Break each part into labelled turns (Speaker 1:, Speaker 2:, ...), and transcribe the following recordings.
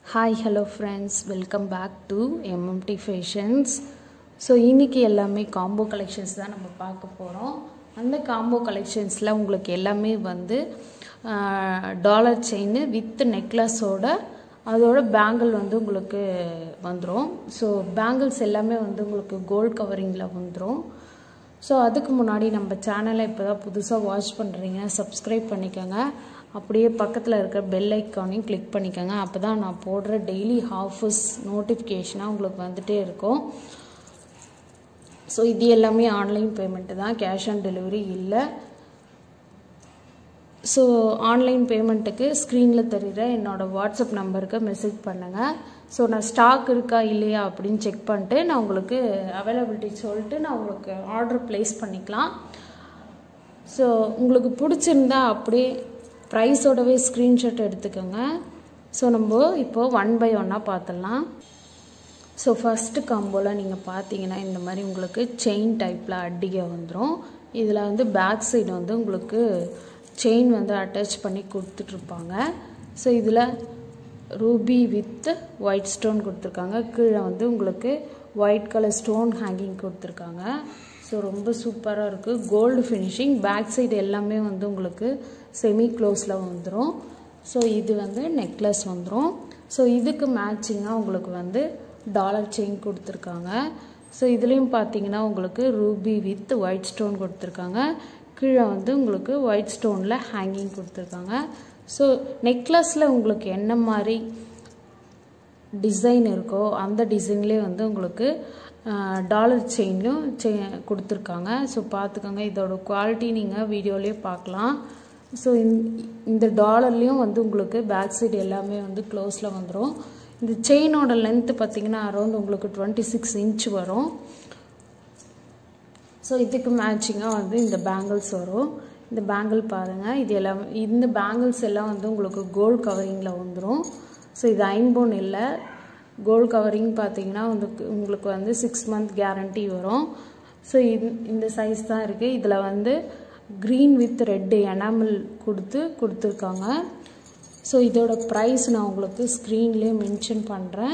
Speaker 1: hi hello friends welcome back to MMT Fashions so இன்றைக்கி எல்லாமே combo collections தான் நம்ம பார்க்க போகிறோம் அந்த காம்போ கலெக்ஷன்ஸில் உங்களுக்கு எல்லாமே வந்து டாலர் செயின் வித் நெக்லஸோட அதோட பேங்கிள் வந்து உங்களுக்கு வந்துடும் ஸோ பேங்கிள்ஸ் எல்லாமே வந்து உங்களுக்கு கோல்ட் கவரிங்கில் வந்துடும் ஸோ அதுக்கு முன்னாடி நம்ம சேனலை இப்போ தான் புதுசாக வாட்ச் பண்ணுறீங்க சப்ஸ்கிரைப் பண்ணிக்கோங்க அப்படியே பக்கத்தில் இருக்கிற பெல் ஐக்கானையும் கிளிக் பண்ணிக்கோங்க அப்போ தான் நான் போடுற டெய்லி ஹாஃபஸ் நோட்டிஃபிகேஷனாக உங்களுக்கு வந்துகிட்டே இருக்கும் ஸோ இது எல்லாமே ஆன்லைன் பேமெண்ட்டு தான் கேஷ் ஆன் டெலிவரி இல்லை ஸோ ஆன்லைன் பேமெண்ட்டுக்கு ஸ்க்ரீனில் தெரிகிற என்னோடய வாட்ஸ்அப் நம்பருக்கு மெசேஜ் பண்ணுங்கள் ஸோ நான் ஸ்டாக் இருக்கா இல்லையா அப்படின்னு செக் பண்ணிட்டு நான் உங்களுக்கு அவைலபிலிட்டி சொல்லிட்டு நான் உங்களுக்கு ஆர்டர் ப்ளேஸ் பண்ணிக்கலாம் ஸோ உங்களுக்கு பிடிச்சிருந்தா அப்படியே ப்ரைஸோடவே ஸ்க்ரீன்ஷாட் எடுத்துக்கோங்க ஸோ நம்ம இப்போது ஒன் பை ஒன்னாக பார்த்துடலாம் ஸோ ஃபஸ்ட்டு காம்போவில் நீங்கள் பார்த்தீங்கன்னா இந்த மாதிரி உங்களுக்கு செயின் டைப்பில் அடிகை வந்துடும் இதில் வந்து பேக் சைடு வந்து உங்களுக்கு செயின் வந்து அட்டாச் பண்ணி கொடுத்துட்ருப்பாங்க ஸோ இதில் ரூபி வித் ஒயிட் ஸ்டோன் கொடுத்துருக்காங்க கீழே வந்து உங்களுக்கு ஒயிட் கலர் ஸ்டோன் ஹேங்கிங் கொடுத்துருக்காங்க ஸோ ரொம்ப சூப்பராக இருக்குது கோல்டு ஃபினிஷிங் பேக் சைடு எல்லாமே வந்து உங்களுக்கு செமி க்ளோஸில் வந்துடும் ஸோ இது வந்து நெக்லஸ் வந்துடும் ஸோ இதுக்கு மேட்சிங்காக உங்களுக்கு வந்து டாலர் செயின் கொடுத்துருக்காங்க ஸோ இதுலேயும் பார்த்தீங்கன்னா உங்களுக்கு ரூபி வித் ஒயிட் ஸ்டோன் கொடுத்துருக்காங்க கீழே வந்து உங்களுக்கு ஒயிட் ஸ்டோனில் ஹேங்கிங் கொடுத்துருக்காங்க ஸோ நெக்லஸில் உங்களுக்கு என்ன மாதிரி டிசைன் இருக்கோ அந்த டிசைன்லேயே வந்து உங்களுக்கு டாலர் செயின்லையும் செ கொடுத்துருக்காங்க ஸோ பார்த்துக்கோங்க இதோட குவாலிட்டி நீங்கள் வீடியோலேயே பார்க்கலாம் ஸோ இந்த டாலர்லேயும் வந்து உங்களுக்கு பேக் சைடு எல்லாமே வந்து க்ளோஸில் வந்துடும் இந்த செயினோட லென்த்து பார்த்திங்கன்னா அரௌண்ட் உங்களுக்கு டுவெண்ட்டி சிக்ஸ் இன்ச் வரும் ஸோ இதுக்கு மேட்சிங்காக வந்து இந்த பேங்கிள்ஸ் வரும் இந்த பேங்கிள் பாருங்கள் இது எல்லாம் இந்த பேங்கிள்ஸ் எல்லாம் வந்து உங்களுக்கு கோல்டு கவரிங்கில் வந்துடும் ஸோ இது ஐம்போன் இல்லை கோல்டு கவரிங் பார்த்தீங்கன்னா வந்து உங்களுக்கு வந்து சிக்ஸ் மந்த் கேரண்டி வரும் ஸோ இந்த சைஸ் தான் இருக்குது இதில் வந்து க்ரீன் வித் ரெட்டு எனாமல் கொடுத்து கொடுத்துருக்காங்க ஸோ இதோட ப்ரைஸ் நான் உங்களுக்கு ஸ்க்ரீன்லேயே மென்ஷன் பண்ணுறேன்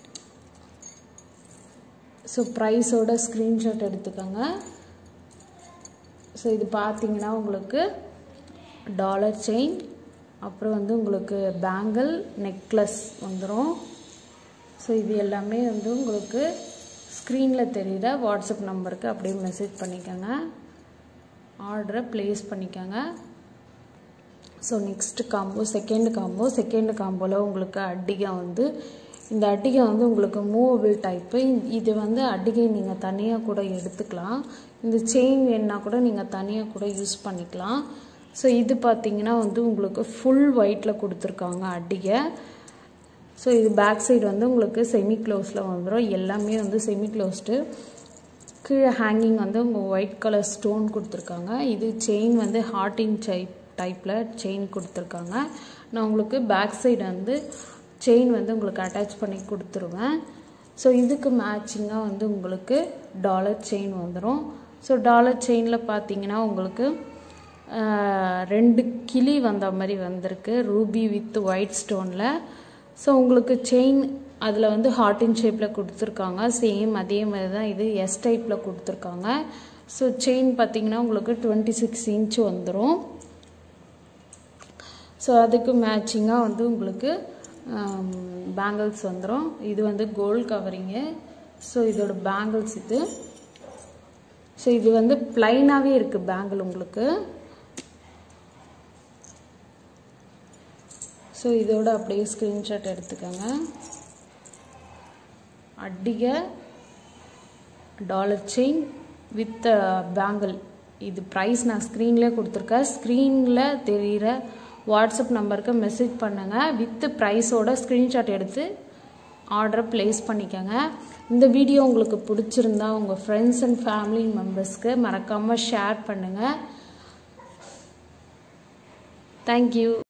Speaker 1: ஸோ ப்ரைஸோட ஸ்க்ரீன்ஷாட் எடுத்துக்கோங்க ஸோ இது பார்த்தீங்கன்னா உங்களுக்கு டாலர் செயின் அப்புறம் வந்து உங்களுக்கு பேங்கிள் நெக்லஸ் வந்துடும் ஸோ இது எல்லாமே வந்து உங்களுக்கு ஸ்க்ரீனில் தெரிகிற வாட்ஸ்அப் நம்பருக்கு அப்படியே மெசேஜ் பண்ணிக்கோங்க ஆர்டரை ப்ளேஸ் பண்ணிக்கோங்க so next combo second combo second காம்போவில் உங்களுக்கு அட்டிகை வந்து இந்த அட்டிகை வந்து உங்களுக்கு மூவபிள் டைப்பு இது வந்து அட்டிகை நீங்கள் தனியாக கூட எடுத்துக்கலாம் இந்த செயின் வேணுன்னா கூட நீங்கள் தனியாக கூட யூஸ் பண்ணிக்கலாம் ஸோ இது பார்த்திங்கன்னா வந்து உங்களுக்கு ஃபுல் ஒயிட்டில் கொடுத்துருக்காங்க அட்டிகை ஸோ இது பேக் சைடு வந்து உங்களுக்கு செமி க்ளோஸில் வந்துடும் எல்லாமே வந்து செமி க்ளோஸ்டு கீழே ஹேங்கிங் வந்து உங்கள் ஒயிட் கலர் ஸ்டோன் கொடுத்துருக்காங்க இது செயின் வந்து ஹார்டின் டைப் டைப்பில் செயின் கொடுத்துருக்காங்க நான் உங்களுக்கு பேக் சைடு வந்து செயின் வந்து உங்களுக்கு அட்டாச் பண்ணி கொடுத்துருவேன் ஸோ இதுக்கு மேட்சிங்காக வந்து உங்களுக்கு டாலர் செயின் வந்துடும் ஸோ டாலர் செயினில் பார்த்தீங்கன்னா உங்களுக்கு ரெண்டு கிளி வந்த மாதிரி வந்திருக்கு ரூபி வித் ஒயிட் ஸ்டோனில் ஸோ உங்களுக்கு செயின் அதில் வந்து ஹார்டின் ஷேப்பில் கொடுத்துருக்காங்க சேம் அதே மாதிரி தான் இது எஸ் டைப்பில் கொடுத்துருக்காங்க ஸோ செயின் பார்த்திங்கன்னா உங்களுக்கு டுவெண்ட்டி சிக்ஸ் இன்ச் வந்துடும் ஸோ அதுக்கு மேட்சிங்காக வந்து உங்களுக்கு பேங்கிள்ஸ் வந்துடும் இது வந்து கோல்டு கவரிங்கு ஸோ இதோட பேங்கிள்ஸ் இது ஸோ இது வந்து ப்ளைனாகவே இருக்குது பேங்கிள் உங்களுக்கு ஸோ இதோட அப்படியே ஸ்க்ரீன்ஷாட் எடுத்துக்கோங்க அடிகை டாலர் செயின் வித் பேங்கிள் இது ப்ரைஸ் நான் ஸ்க்ரீன்லேயே கொடுத்துருக்கேன் ஸ்க்ரீனில் தெரிகிற வாட்ஸ்அப் நம்பருக்கு மெசேஜ் பண்ணுங்கள் வித் ப்ரைஸோட ஸ்க்ரீன்ஷாட் எடுத்து ஆர்டரை ப்ளேஸ் பண்ணிக்கோங்க இந்த வீடியோ உங்களுக்கு பிடிச்சிருந்தா உங்கள் ஃப்ரெண்ட்ஸ் அண்ட் ஃபேமிலி மெம்பர்ஸ்க்கு மறக்காமல் ஷேர் பண்ணுங்கள் தேங்க்யூ